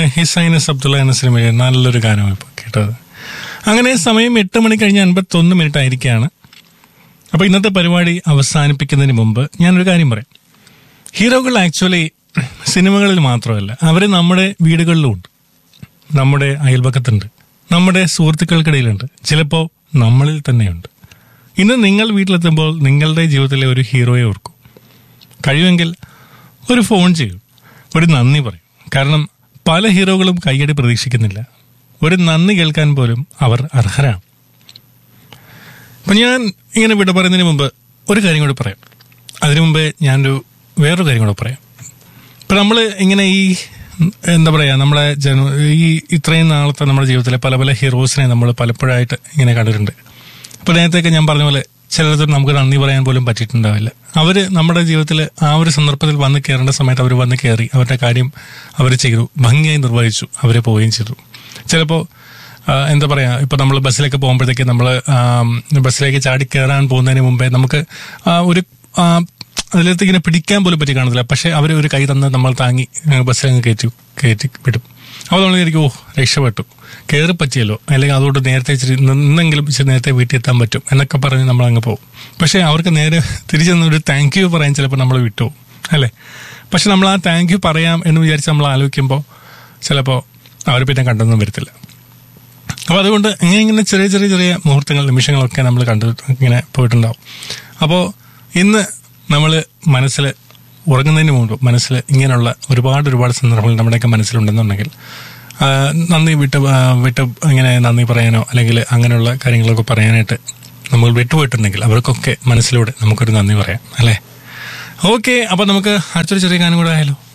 ഹിസൈനസ് അബ്ദുള്ള എന്ന സിനിമയിൽ നല്ലൊരു ഗാനമാണ് ഇപ്പോൾ കേട്ടത് അങ്ങനെ സമയം എട്ട് മണി കഴിഞ്ഞ് അൻപത്തൊന്ന് മിനിറ്റ് ആയിരിക്കുകയാണ് അപ്പോൾ ഇന്നത്തെ പരിപാടി അവസാനിപ്പിക്കുന്നതിന് മുമ്പ് ഞാനൊരു കാര്യം പറയാം ഹീറോകൾ ആക്ച്വലി സിനിമകളിൽ മാത്രമല്ല അവർ നമ്മുടെ വീടുകളിലും ഉണ്ട് നമ്മുടെ അയൽപക്കത്തുണ്ട് നമ്മുടെ സുഹൃത്തുക്കൾക്കിടയിലുണ്ട് ചിലപ്പോൾ നമ്മളിൽ തന്നെയുണ്ട് ഇന്ന് നിങ്ങൾ വീട്ടിലെത്തുമ്പോൾ നിങ്ങളുടെ ജീവിതത്തിലെ ഒരു ഹീറോയെ ഓർക്കും കഴിയുമെങ്കിൽ ഒരു ഫോൺ ചെയ്യും ഒരു നന്ദി പറയും കാരണം പല ഹീറോകളും കയ്യടി പ്രതീക്ഷിക്കുന്നില്ല ഒരു നന്ദി കേൾക്കാൻ പോലും അവർ അർഹരാണ് അപ്പൊ ഞാൻ ഇങ്ങനെ വിട പറയുന്നതിന് മുമ്പ് ഒരു കാര്യം കൂടി പറയാം അതിനു മുമ്പേ ഞാനൊരു വേറൊരു കാര്യം കൂടെ പറയാം ഇപ്പൊ നമ്മൾ ഇങ്ങനെ ഈ എന്താ പറയാ നമ്മളെ ജന ഈ ഇത്രയും നാളത്തെ നമ്മുടെ ജീവിതത്തിലെ പല പല ഹീറോസിനെ നമ്മൾ പലപ്പോഴായിട്ട് ഇങ്ങനെ കണ്ടിട്ടുണ്ട് അപ്പൊ നേരത്തെയൊക്കെ ഞാൻ പറഞ്ഞ പോലെ ചിലർക്ക് നമുക്ക് നന്ദി പറയാൻ പോലും പറ്റിയിട്ടുണ്ടാവില്ല അവര് നമ്മുടെ ജീവിതത്തിൽ ആ ഒരു സന്ദർഭത്തിൽ വന്ന് കയറേണ്ട സമയത്ത് അവർ വന്ന് കയറി അവരുടെ കാര്യം അവർ ചെയ്തു ഭംഗിയായി നിർവഹിച്ചു അവരെ പോവുകയും ചെയ്തു ചിലപ്പോൾ എന്താ പറയാ ഇപ്പൊ നമ്മൾ ബസ്സിലൊക്കെ പോകുമ്പോഴത്തേക്ക് നമ്മൾ ബസ്സിലേക്ക് ചാടി കയറാൻ പോകുന്നതിന് മുമ്പേ നമുക്ക് ആ ഒരു ആ, അതിലേക്ക് ഇങ്ങനെ പിടിക്കാൻ പോലും പറ്റി കാണത്തില്ല പക്ഷെ അവർ ഒരു കൈ തന്ന് നമ്മൾ താങ്ങി ബസ്സിലങ്ങ് കയറ്റി കയറ്റി വിടും അപ്പോൾ നമ്മൾ വിചാരിക്കും ഓ രക്ഷപ്പെട്ടു കയറി പറ്റിയല്ലോ അല്ലെങ്കിൽ അതുകൊണ്ട് നേരത്തെ ഇച്ചിരി നിന്നെങ്കിലും ഇച്ചിരി നേരത്തെ വീട്ടിൽ എത്താൻ പറ്റും എന്നൊക്കെ പറഞ്ഞ് നമ്മൾ അങ്ങ് പോകും പക്ഷെ അവർക്ക് നേരെ തിരിച്ചെന്ന് ഒരു താങ്ക് യു പറയാൻ ചിലപ്പോൾ നമ്മൾ വിട്ടുപോകും അല്ലേ പക്ഷെ നമ്മൾ ആ താങ്ക് യു പറയാം എന്ന് വിചാരിച്ച് നമ്മൾ ആലോചിക്കുമ്പോൾ ചിലപ്പോൾ അവർ പിന്നെ കണ്ടൊന്നും വരത്തില്ല അപ്പോൾ അതുകൊണ്ട് ഇങ്ങനെ ഇങ്ങനെ ചെറിയ ചെറിയ ചെറിയ മുഹൂർത്തങ്ങൾ നിമിഷങ്ങളൊക്കെ നമ്മൾ കണ്ടു ഇങ്ങനെ പോയിട്ടുണ്ടാവും അപ്പോൾ ഇന്ന് നമ്മൾ മനസ്സിൽ ഉറങ്ങുന്നതിന് മുമ്പ് മനസ്സിൽ ഇങ്ങനെയുള്ള ഒരുപാട് ഒരുപാട് സന്ദർഭങ്ങൾ നമ്മുടെയൊക്കെ മനസ്സിലുണ്ടെന്നുണ്ടെങ്കിൽ ആ, നന്ദി വിട്ട് ആ, വിട്ട് ഇങ്ങനെ നന്ദി പറയാനോ അല്ലെങ്കിൽ അങ്ങനെയുള്ള കാര്യങ്ങളൊക്കെ പറയാനായിട്ട് നമ്മൾ വിട്ടുപോയിട്ടുണ്ടെങ്കിൽ അവർക്കൊക്കെ മനസ്സിലൂടെ നമുക്കൊരു നന്ദി പറയാം അല്ലേ ഓക്കെ അപ്പൊ നമുക്ക് അടുത്തൊരു ചെറിയ ഗാനം കൂടെ ആയാലോ